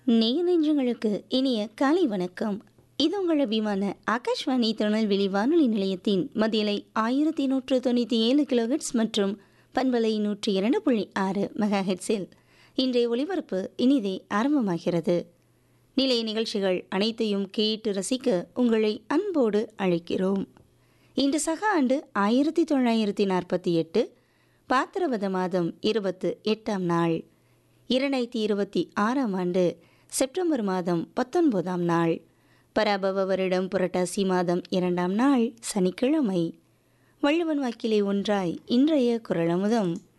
நேய நெஞ்சங்களுக்கு இனிய காலை வணக்கம் இது உங்கள் அபிமான ஆகாஷ்வாணி திருநெல்வேலி வானொலி நிலையத்தின் மதியலை ஆயிரத்தி நூற்று தொண்ணூற்றி ஏழு கிலோஹெட்ஸ் மற்றும் பண்பலை நூற்றி இரண்டு புள்ளி ஆறு மெகா ஹெட்ஸில் இன்றைய ஒளிபரப்பு இனிதே ஆரம்பமாகிறது நிலைய நிகழ்ச்சிகள் அனைத்தையும் கேட்டு ரசிக்க உங்களை அன்போடு அழைக்கிறோம் இன்று சக ஆண்டு ஆயிரத்தி தொள்ளாயிரத்தி நாற்பத்தி எட்டு பாத்திரவத மாதம் இருபத்து எட்டாம் நாள் இரண்டாயிரத்தி இருபத்தி ஆறாம் ஆண்டு செப்டம்பர் மாதம் பத்தொன்பதாம் நாள் பராபவ வருடம் புரட்டாசி மாதம் இரண்டாம் நாள் சனிக்கிழமை வள்ளுவன் வாக்கிலே ஒன்றாய் இன்றைய குரலமுதம்